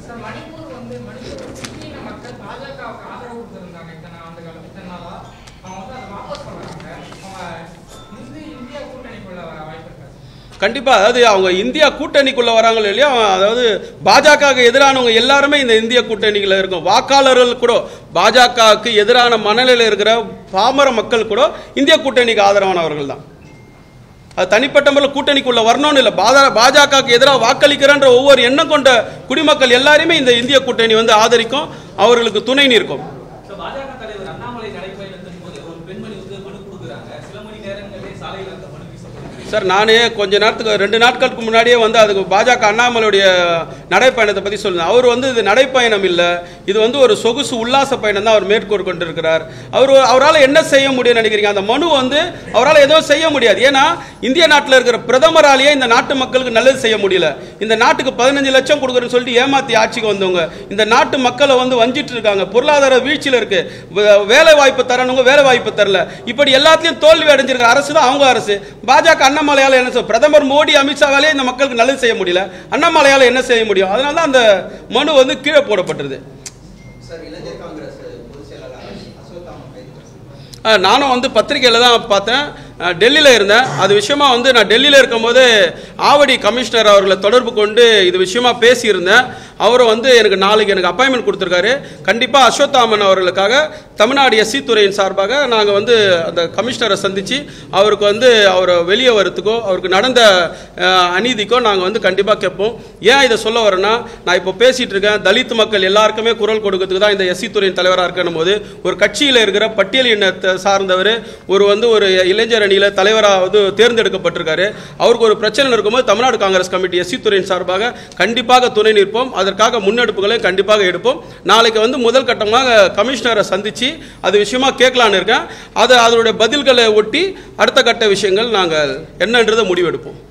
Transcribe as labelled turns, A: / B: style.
A: Sir Manipur வந்து மணிப்பூர் சிக்கின மக்கள் பாஜகவுக்கு ஆதரவு கொடுத்திருந்தாங்க இத்தனை ஆண்டு காலம் இத்தனை நாளா அவங்க வந்து அதை வாபஸ் பண்றாங்க அவங்க இந்து இந்தியா கூட்டணிக்குள்ள வர வாய்ப்பு இருக்கா சார்?
B: கண்டிப்பா அதாவது அவங்க இந்தியா கூட்டணிக்குள்ள வராங்களோ இல்லையா அதாவது பாஜகவுக்கு எதிரானவங்க எல்லாருமே இந்த இந்திய கூட்டணிக்குள்ள இருக்கும் வாக்காளர்கள் கூட பாஜகவுக்கு எதிரான மனநிலையில் இருக்கிற பாமர மக்கள் கூட இந்திய கூட்டணிக்கு ஆதரவானவர்கள் தான் அது தனிப்பட்ட முறையில் கூட்டணிக்குள்ள வரணும்னு இல்லை பாஜ பாஜகவுக்கு எதிராக வாக்களிக்கிறன்ற ஒவ்வொரு எண்ணம் கொண்ட குடிமக்கள் எல்லாருமே இந்த இந்திய கூட்டணி வந்து ஆதரிக்கும் அவர்களுக்கு துணை நிற்கும்
C: So, பாஜக தலைவர் அண்ணாமலை நடைபயணத்தின் போது ஒரு பெண்மணி வந்து மனு கொடுக்குறாங்க சில மணி நேரங்களிலே சாலையில் அந்த மனு வீசப்படுது
B: சார் நானே கொஞ்ச நேரத்துக்கு ரெண்டு நாட்களுக்கு முன்னாடியே வந்து அதுக்கு பாஜக அண்ணாமலையுடைய நடைப்பயணத்தை பற்றி சொல்லுங்க அவர் வந்து இது நடைப்பயணம் இல்லை இது வந்து ஒரு சொகுசு உல்லாச பயணம் தான் அவர் மேற்கொண்டு கொண்டிருக்கிறார் அவர் அவரால் என்ன செய்ய முடியும்னு நினைக்கிறீங்க அந்த மனு வந்து அவரால் எதுவும் செய்ய முடியாது ஏன்னா இந்திய நாட்டில் இருக்கிற பிரதமராலேயே இந்த நாட்டு மக்களுக்கு நல்லது செய்ய முடியல இந்த நாட்டுக்கு பதினஞ்சு லட்சம் கொடுக்குறேன்னு சொல்லிட்டு ஏமாத்தி ஆட்சிக்கு வந்தவங்க இந்த நாட்டு மக்களை வந்து வஞ்சிட்டு இருக்காங்க பொருளாதார வீழ்ச்சியில் இருக்கு வே- வேலை வாய்ப்பு தரணுங்க வேலை வாய்ப்பு தரல இப்படி எல்லாத்தையும் தோல்வி அடைஞ்சிருக்க அரசு தான் அவங்க அரசு பாஜக அண்ணாமலையால என்ன செய்ய பிரதமர் மோடி அமித்ஷாவாலே இந்த மக்களுக்கு நல்லது செய்ய முடியல அண்ணாமலையால என்ன செய்ய முடியும் அதனால தான் அந்த மனு வந்து கீழே போடப்பட்டது
D: சார் இளைஞர் காங்கிரஸ் பொதுச் செயலாளர் அசோத்தாம கைது பண்ணி
B: ஆ, நானும் வந்து பத்திரிக்கையில் தான் பார்த்தேன் டெல்லியில் இருந்தேன் அது விஷயமா வந்து நான் டெல்லியில் இருக்கும்போது ஆவடி கமிஷனர் அவர்களை தொடர்பு கொண்டு இது விஷயமா பேசியிருந்தேன் அவரும் வந்து எனக்கு நாளைக்கு எனக்கு அப்பாயின்மெண்ட் கொடுத்துருக்காரு கண்டிப்பாக அஸ்வத்தாமன் அவர்களுக்காக தமிழ்நாடு எஸ்சி துறையின் சார்பாக நாங்கள் வந்து அந்த கமிஷனரை சந்தித்து அவருக்கு வந்து அவரை வெளியே வரத்துக்கோ அவருக்கு நடந்த அஹ், அநீதிக்கோ நாங்கள் வந்து கண்டிப்பாக கேட்போம் ஏன் இதை சொல்ல வரேன்னா நான் இப்போ பேசிகிட்டு இருக்கேன் தலித் மக்கள் எல்லாருக்குமே குரல் கொடுக்கறதுக்கு தான் இந்த எஸ்சி துறையின் தலைவராக இருக்கணும் போது ஒரு கட்சியில் இருக்கிற பட்டியல் இனத்தை சார்ந்தவர் ஒரு வந்து ஒரு இளைஞர் அணியில் தலைவராக வந்து தேர்ந்தெடுக்கப்பட்டிருக்காரு அவருக்கு ஒரு பிரச்சனை இருக்கும்போது தமிழ்நாடு காங்கிரஸ் கமிட்டி எஸ்சி துறையின் சார்பாக கண்டிப்பாக துணை நிற்போம் அதற்காக முன்னெடுப்புகளை கண்டிப்பாக எடுப்போம் நாளைக்கு வந்து முதல் கட்டமாக கமிஷனரை சந்திச்சு அது விஷயமா கேட்கலான்னு இருக்கேன் அது அதனுடைய பதில்களை ஒட்டி அடுத்த கட்ட விஷயங்கள் நாங்கள் என்னன்றதை முடிவெடுப்போம்